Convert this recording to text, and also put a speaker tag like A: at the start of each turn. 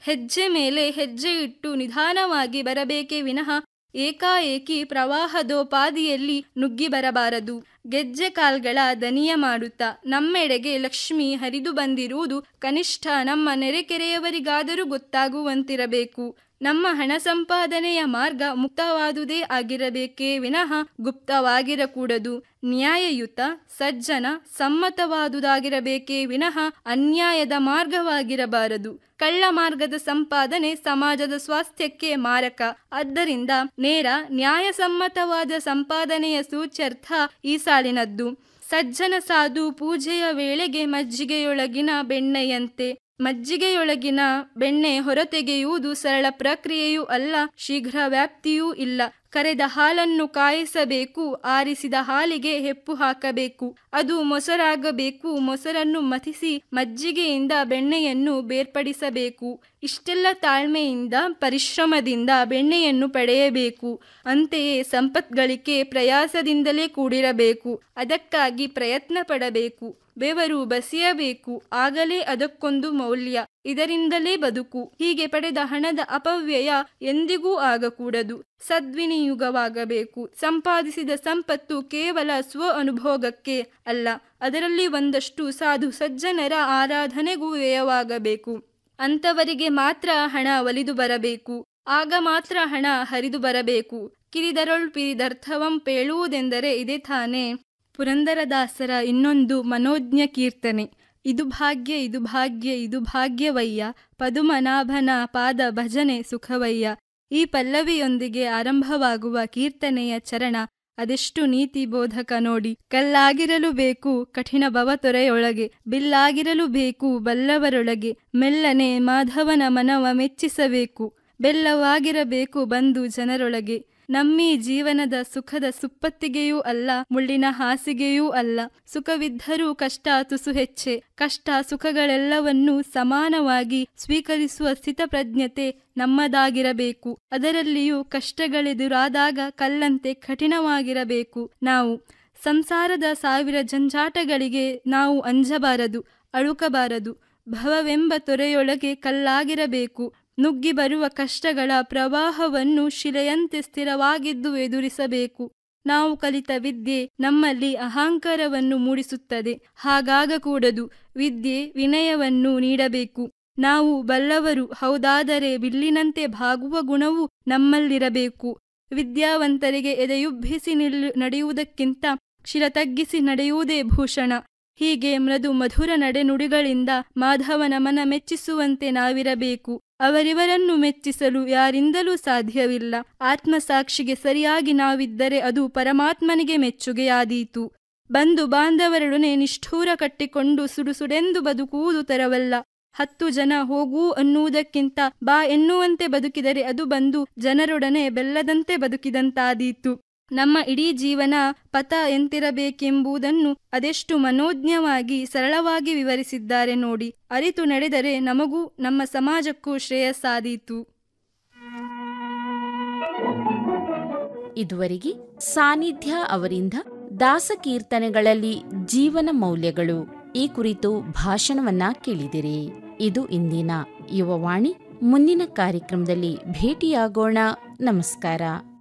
A: ಹೆಜ್ಜೆ ಮೇಲೆ ಹೆಜ್ಜೆ ಇಟ್ಟು ನಿಧಾನವಾಗಿ ಬರಬೇಕೇ ವಿನಃ ಏಕಾಏಕಿ ಪ್ರವಾಹದೋಪಾದಿಯಲ್ಲಿ ನುಗ್ಗಿ ಬರಬಾರದು ಗೆಜ್ಜೆ ಕಾಲ್ಗಳ ದನಿಯ ಮಾಡುತ್ತಾ ನಮ್ಮೆಡೆಗೆ ಲಕ್ಷ್ಮಿ ಹರಿದು ಬಂದಿರುವುದು ಕನಿಷ್ಠ ನಮ್ಮ ನೆರೆಕೆರೆಯವರಿಗಾದರೂ ಗೊತ್ತಾಗುವಂತಿರಬೇಕು ನಮ್ಮ ಹಣ ಸಂಪಾದನೆಯ ಮಾರ್ಗ ಮುಕ್ತವಾದುದೇ ಆಗಿರಬೇಕೇ ವಿನಃ ಗುಪ್ತವಾಗಿರಕೂಡದು ನ್ಯಾಯಯುತ ಸಜ್ಜನ ಸಮ್ಮತವಾದುದಾಗಿರಬೇಕೇ ವಿನಃ ಅನ್ಯಾಯದ ಮಾರ್ಗವಾಗಿರಬಾರದು ಕಳ್ಳ ಮಾರ್ಗದ ಸಂಪಾದನೆ ಸಮಾಜದ ಸ್ವಾಸ್ಥ್ಯಕ್ಕೆ ಮಾರಕ ಆದ್ದರಿಂದ ನೇರ ನ್ಯಾಯಸಮ್ಮತವಾದ ಸಂಪಾದನೆಯ ಸೂಚ್ಯರ್ಥ ಈ ಸಾಲಿನದ್ದು ಸಜ್ಜನ ಸಾಧು ಪೂಜೆಯ ವೇಳೆಗೆ ಮಜ್ಜಿಗೆಯೊಳಗಿನ ಬೆಣ್ಣೆಯಂತೆ ಮಜ್ಜಿಗೆಯೊಳಗಿನ ಬೆಣ್ಣೆ ಹೊರತೆಗೆಯುವುದು ಸರಳ ಪ್ರಕ್ರಿಯೆಯೂ ಅಲ್ಲ ಶೀಘ್ರ ವ್ಯಾಪ್ತಿಯೂ ಇಲ್ಲ ಕರೆದ ಹಾಲನ್ನು ಕಾಯಿಸಬೇಕು ಆರಿಸಿದ ಹಾಲಿಗೆ ಹೆಪ್ಪು ಹಾಕಬೇಕು ಅದು ಮೊಸರಾಗಬೇಕು ಮೊಸರನ್ನು ಮಥಿಸಿ ಮಜ್ಜಿಗೆಯಿಂದ ಬೆಣ್ಣೆಯನ್ನು ಬೇರ್ಪಡಿಸಬೇಕು ಇಷ್ಟೆಲ್ಲ ತಾಳ್ಮೆಯಿಂದ ಪರಿಶ್ರಮದಿಂದ ಬೆಣ್ಣೆಯನ್ನು ಪಡೆಯಬೇಕು ಅಂತೆಯೇ ಸಂಪತ್ಗಳಿಕೆ ಪ್ರಯಾಸದಿಂದಲೇ ಕೂಡಿರಬೇಕು ಅದಕ್ಕಾಗಿ ಪ್ರಯತ್ನ ಪಡಬೇಕು ಬೆವರು ಬಸಿಯಬೇಕು ಆಗಲೇ ಅದಕ್ಕೊಂದು ಮೌಲ್ಯ ಇದರಿಂದಲೇ ಬದುಕು ಹೀಗೆ ಪಡೆದ ಹಣದ ಅಪವ್ಯಯ ಎಂದಿಗೂ ಆಗಕೂಡದು ಸದ್ವಿನಿಯೋಗವಾಗಬೇಕು ಸಂಪಾದಿಸಿದ ಸಂಪತ್ತು ಕೇವಲ ಸ್ವ ಅನುಭೋಗಕ್ಕೆ ಅಲ್ಲ ಅದರಲ್ಲಿ ಒಂದಷ್ಟು ಸಾಧು ಸಜ್ಜನರ ಆರಾಧನೆಗೂ ವ್ಯಯವಾಗಬೇಕು ಅಂಥವರಿಗೆ ಮಾತ್ರ ಹಣ ಒಲಿದು ಬರಬೇಕು ಆಗ ಮಾತ್ರ ಹಣ ಹರಿದು ಬರಬೇಕು ಕಿರಿದರೊಳ್ ಪಿರಿದರ್ಥವಂ ಪೇಳುವುದೆಂದರೆ ಇದೇ ತಾನೇ ಪುರಂದರದಾಸರ ಇನ್ನೊಂದು ಮನೋಜ್ಞ ಕೀರ್ತನೆ ಇದು ಭಾಗ್ಯ ಇದು ಭಾಗ್ಯ ಇದು ಭಾಗ್ಯವಯ್ಯ ಪದುಮನಾಭನ ಪಾದ ಭಜನೆ ಸುಖವಯ್ಯ ಈ ಪಲ್ಲವಿಯೊಂದಿಗೆ ಆರಂಭವಾಗುವ ಕೀರ್ತನೆಯ ಚರಣ ಅದೆಷ್ಟು ನೀತಿ ಬೋಧಕ ನೋಡಿ ಕಲ್ಲಾಗಿರಲು ಬೇಕು ಕಠಿಣ ಭವತೊರೆಯೊಳಗೆ ಬಿಲ್ಲಾಗಿರಲು ಬೇಕು ಬಲ್ಲವರೊಳಗೆ ಮೆಲ್ಲನೆ ಮಾಧವನ ಮನವ ಮೆಚ್ಚಿಸಬೇಕು ಬೆಲ್ಲವಾಗಿರಬೇಕು ಬಂದು ಜನರೊಳಗೆ ನಮ್ಮೀ ಜೀವನದ ಸುಖದ ಸುಪ್ಪತ್ತಿಗೆಯೂ ಅಲ್ಲ ಮುಳ್ಳಿನ ಹಾಸಿಗೆಯೂ ಅಲ್ಲ ಸುಖವಿದ್ದರೂ ಕಷ್ಟ ತುಸು ಹೆಚ್ಚೆ ಕಷ್ಟ ಸುಖಗಳೆಲ್ಲವನ್ನೂ ಸಮಾನವಾಗಿ ಸ್ವೀಕರಿಸುವ ಸ್ಥಿತಪ್ರಜ್ಞತೆ ನಮ್ಮದಾಗಿರಬೇಕು ಅದರಲ್ಲಿಯೂ ಕಷ್ಟಗಳೆದುರಾದಾಗ ಕಲ್ಲಂತೆ ಕಠಿಣವಾಗಿರಬೇಕು ನಾವು ಸಂಸಾರದ ಸಾವಿರ ಜಂಜಾಟಗಳಿಗೆ ನಾವು ಅಂಜಬಾರದು ಅಳುಕಬಾರದು ಭವವೆಂಬ ತೊರೆಯೊಳಗೆ ಕಲ್ಲಾಗಿರಬೇಕು ನುಗ್ಗಿ ಬರುವ ಕಷ್ಟಗಳ ಪ್ರವಾಹವನ್ನು ಶಿಲೆಯಂತೆ ಸ್ಥಿರವಾಗಿದ್ದು ಎದುರಿಸಬೇಕು ನಾವು ಕಲಿತ ವಿದ್ಯೆ ನಮ್ಮಲ್ಲಿ ಅಹಂಕಾರವನ್ನು ಮೂಡಿಸುತ್ತದೆ ಹಾಗಾಗಕೂಡದು ವಿದ್ಯೆ ವಿನಯವನ್ನು ನೀಡಬೇಕು ನಾವು ಬಲ್ಲವರು ಹೌದಾದರೆ ಬಿಲ್ಲಿನಂತೆ ಭಾಗುವ ಗುಣವು ನಮ್ಮಲ್ಲಿರಬೇಕು ವಿದ್ಯಾವಂತರಿಗೆ ಎದೆಯುಬ್ಬಿಸಿ ನಿಲ್ಲು ನಡೆಯುವುದಕ್ಕಿಂತ ಶಿರ ತಗ್ಗಿಸಿ ನಡೆಯುವುದೇ ಭೂಷಣ ಹೀಗೆ ಮೃದು ಮಧುರ ನಡೆನುಡಿಗಳಿಂದ ಮಾಧವನ ಮನ ಮೆಚ್ಚಿಸುವಂತೆ ನಾವಿರಬೇಕು ಅವರಿವರನ್ನು ಮೆಚ್ಚಿಸಲು ಯಾರಿಂದಲೂ ಸಾಧ್ಯವಿಲ್ಲ ಆತ್ಮಸಾಕ್ಷಿಗೆ ಸರಿಯಾಗಿ ನಾವಿದ್ದರೆ ಅದು ಪರಮಾತ್ಮನಿಗೆ ಮೆಚ್ಚುಗೆಯಾದೀತು ಬಂಧು ಬಾಂಧವರೊಡನೆ ನಿಷ್ಠೂರ ಕಟ್ಟಿಕೊಂಡು ಸುಡುಸುಡೆಂದು ಬದುಕುವುದು ತರವಲ್ಲ ಹತ್ತು ಜನ ಹೋಗು ಅನ್ನುವುದಕ್ಕಿಂತ ಬಾ ಎನ್ನುವಂತೆ ಬದುಕಿದರೆ ಅದು ಬಂದು ಜನರೊಡನೆ ಬೆಲ್ಲದಂತೆ ಬದುಕಿದಂತಾದೀತು ನಮ್ಮ ಇಡೀ ಜೀವನ ಪಥ ಎಂತಿರಬೇಕೆಂಬುದನ್ನು ಅದೆಷ್ಟು ಮನೋಜ್ಞವಾಗಿ ಸರಳವಾಗಿ ವಿವರಿಸಿದ್ದಾರೆ ನೋಡಿ ಅರಿತು ನಡೆದರೆ ನಮಗೂ ನಮ್ಮ ಸಮಾಜಕ್ಕೂ ಶ್ರೇಯಸ್ಸಾದೀತು
B: ಇದುವರೆಗೆ ಸಾನ್ನಿಧ್ಯ ಅವರಿಂದ ದಾಸಕೀರ್ತನೆಗಳಲ್ಲಿ ಜೀವನ ಮೌಲ್ಯಗಳು ಈ ಕುರಿತು ಭಾಷಣವನ್ನ ಕೇಳಿದಿರಿ ಇದು ಇಂದಿನ ಯುವವಾಣಿ ಮುಂದಿನ ಕಾರ್ಯಕ್ರಮದಲ್ಲಿ ಭೇಟಿಯಾಗೋಣ ನಮಸ್ಕಾರ